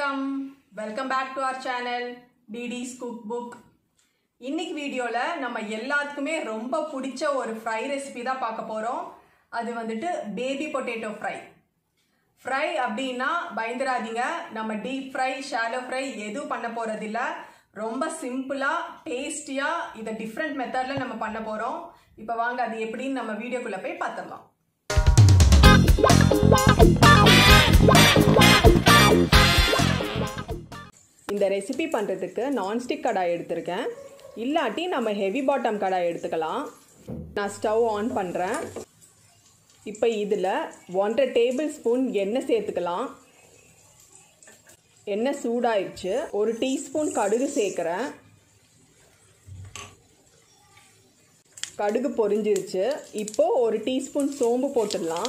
வணக்கம் welcome back to our channel DD's cook book இன்னைக்கு வீடியோவில் நம்ம எல்லாத்துக்குமே ரொம்ப பிடிச்ச ஒரு ஃப்ரை ரெசிபி தான் பார்க்க போகிறோம் அது வந்துட்டு பேபி பொட்டேட்டோ ஃப்ரை ஃப்ரை அப்படின்னா பயந்துராதீங்க நம்ம டீப் ஃப்ரை ஷாலோ ஃப்ரை எதுவும் பண்ண போகிறதில்ல ரொம்ப சிம்பிளாக டேஸ்டியாக இதை டிஃப்ரெண்ட் மெத்தடில் நம்ம பண்ண போகிறோம் இப்போ வாங்க அது எப்படின்னு நம்ம வீடியோக்குள்ளே போய் பார்த்துடலாம் இந்த ரெசிபி பண்ணுறதுக்கு நான்ஸ்டிக் கடாய் எடுத்திருக்கேன் இல்லாட்டி நம்ம ஹெவி பாட்டம் கடாய் எடுத்துக்கலாம் நான் ஸ்டவ் ஆன் பண்ணுறேன் இப்போ இதில் ஒன்றரை டேபிள் ஸ்பூன் எண்ணெய் சேர்த்துக்கலாம் எண்ணெய் சூடாயிடுச்சு ஒரு டீஸ்பூன் கடுகு சேர்க்குறேன் கடுகு பொரிஞ்சிருச்சு இப்போது ஒரு டீஸ்பூன் சோம்பு போட்டுடலாம்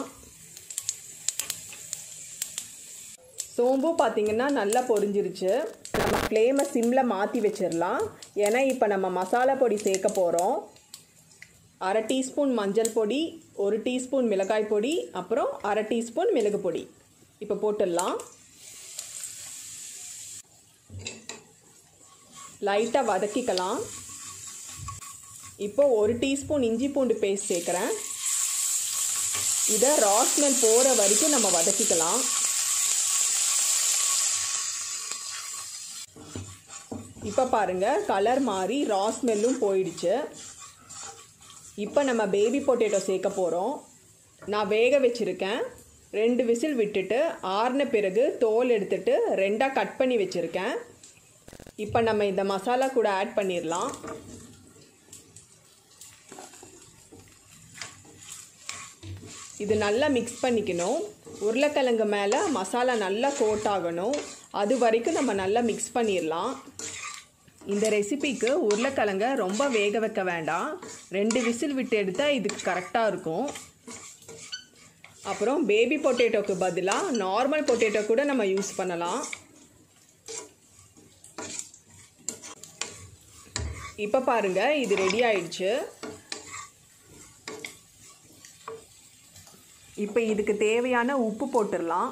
சோம்பு பார்த்திங்கன்னா நல்லா பொரிஞ்சிருச்சு நம்ம ஃப்ளேமை சிம்மில் மாற்றி வச்சிடலாம் ஏன்னா இப்போ நம்ம மசாலா பொடி சேர்க்க போகிறோம் அரை டீஸ்பூன் மஞ்சள் பொடி ஒரு டீஸ்பூன் மிளகாய் பொடி அப்புறம் அரை டீஸ்பூன் மிளகு பொடி இப்போ போட்டுடலாம் லைட்டாக வதக்கிக்கலாம் இப்போ ஒரு டீஸ்பூன் இஞ்சி பூண்டு பேஸ்ட் சேர்க்குறேன் இதை ராஸ்மெல் போகிற வரைக்கும் நம்ம வதக்கிக்கலாம் இப்போ பாருங்கள் கலர் மாறி ரா ஸ்மெல்லும் போயிடுச்சு இப்போ நம்ம பேபி பொட்டேட்டோ சேர்க்க போகிறோம் நான் வேக வச்சுருக்கேன் ரெண்டு விசில் விட்டுட்டு ஆறின பிறகு தோல் எடுத்துட்டு ரெண்டாக கட் பண்ணி வச்சுருக்கேன் இப்போ நம்ம இந்த மசாலா கூட ஆட் பண்ணிடலாம் இது நல்லா மிக்ஸ் பண்ணிக்கணும் உருளைக்கிழங்கு மேலே மசாலா நல்லா கோட் ஆகணும் அது வரைக்கும் நம்ம நல்லா மிக்ஸ் பண்ணிடலாம் இந்த ரெசிபிக்கு உருளைக்கிழங்க ரொம்ப வேக வைக்க வேண்டாம் ரெண்டு விசில் விட்டு எடுத்தால் இதுக்கு கரெக்டாக இருக்கும் அப்புறம் பேபி பொட்டேட்டோக்கு பதிலாக நார்மல் பொட்டேட்டோ கூட நம்ம யூஸ் பண்ணலாம் இப்போ பாருங்கள் இது ரெடி ஆயிடுச்சு இப்போ இதுக்கு தேவையான உப்பு போட்டுடலாம்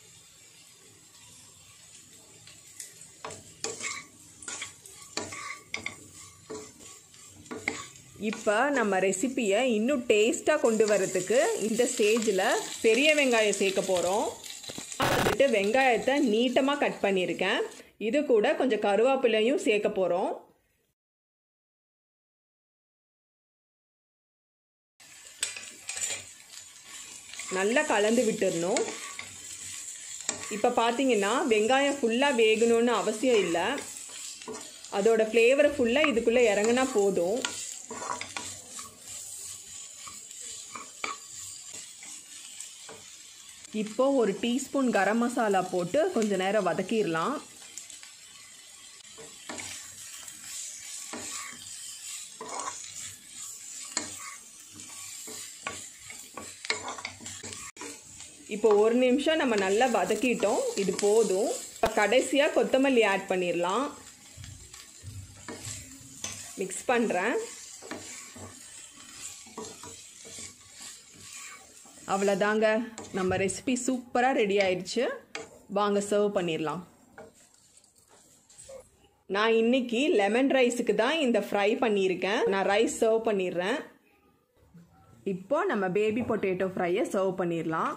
இப்போ நம்ம ரெசிப்பியை இன்னும் டேஸ்ட்டாக கொண்டு வரதுக்கு இந்த ஸ்டேஜில் பெரிய வெங்காயம் சேர்க்க போகிறோம் வந்துட்டு வெங்காயத்தை நீட்டமாக கட் பண்ணியிருக்கேன் இது கூட கொஞ்சம் கருவேப்பிலையும் சேர்க்க போகிறோம் நல்லா கலந்து விட்டுடணும் இப்போ பார்த்தீங்கன்னா வெங்காயம் ஃபுல்லாக வேகணும்னு அவசியம் இல்லை அதோட ஃப்ளேவர் ஃபுல்லாக இதுக்குள்ளே இறங்கினா போதும் இப்போ ஒரு டீஸ்பூன் கரம் மசாலா போட்டு கொஞ்ச நேரம் வதக்கிடலாம் இப்போ ஒரு நிமிஷம் நம்ம நல்லா வதக்கிட்டோம் இது போதும் இப்போ கடைசியாக கொத்தமல்லி ஆட் பண்ணிடலாம் மிக்ஸ் பண்ணுறேன் அவ்வளோதாங்க நம்ம ரெசிபி சூப்பராக ரெடி ஆயிடுச்சு வாங்க சர்வ் பண்ணிடலாம் நான் இன்னைக்கு லெமன் ரைஸுக்கு தான் இந்த ஃப்ரை பண்ணியிருக்கேன் நான் ரைஸ் சர்வ் பண்ணிடுறேன் இப்போ நம்ம பேபி பொட்டேட்டோ ஃப்ரையை சர்வ் பண்ணிடலாம்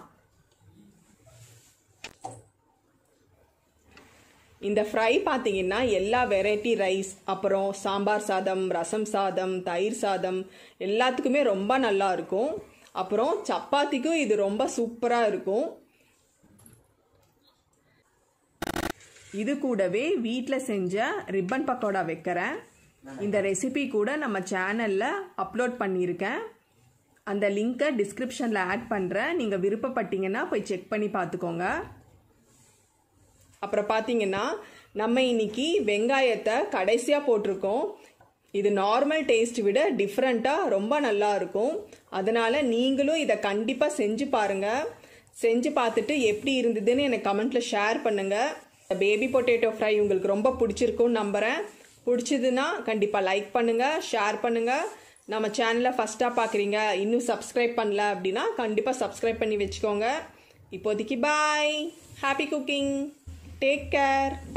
இந்த ஃப்ரை பார்த்தீங்கன்னா எல்லா வெரைட்டி ரைஸ் அப்புறம் சாம்பார் சாதம் ரசம் சாதம் தயிர் சாதம் எல்லாத்துக்குமே ரொம்ப நல்லா இருக்கும் அப்புறம் சப்பாத்திக்கும் இது ரொம்ப சூப்பராக இருக்கும் இது கூடவே வீட்டில் செஞ்ச ரிப்பன் பக்கோடா வைக்கிறேன் இந்த ரெசிபி கூட நம்ம சேனலில் அப்லோட் பண்ணியிருக்கேன் அந்த லிங்க்கை டிஸ்கிரிப்ஷனில் ஆட் பண்ணுறேன் நீங்கள் விருப்பப்பட்டீங்கன்னா போய் செக் பண்ணி பார்த்துக்கோங்க அப்புறம் பார்த்தீங்கன்னா நம்ம இன்னைக்கு வெங்காயத்தை கடைசியாக போட்டிருக்கோம் இது நார்மல் டேஸ்ட் விட டிஃப்ரெண்ட்டாக ரொம்ப நல்லா இருக்கும் அதனால் நீங்களும் இதை கண்டிப்பாக செஞ்சு பாருங்கள் செஞ்சு பார்த்துட்டு எப்படி இருந்ததுன்னு எனக்கு கமெண்ட்டில் ஷேர் பண்ணுங்கள் பேபி பொட்டேட்டோ ஃப்ரை உங்களுக்கு ரொம்ப பிடிச்சிருக்கும்னு நம்புகிறேன் பிடிச்சதுன்னா கண்டிப்பாக லைக் பண்ணுங்கள் ஷேர் பண்ணுங்கள் நம்ம சேனலை ஃபஸ்ட்டாக பார்க்குறீங்க இன்னும் சப்ஸ்கிரைப் பண்ணல அப்படின்னா கண்டிப்பாக சப்ஸ்கிரைப் பண்ணி வச்சுக்கோங்க இப்போதைக்கு bye happy cooking take care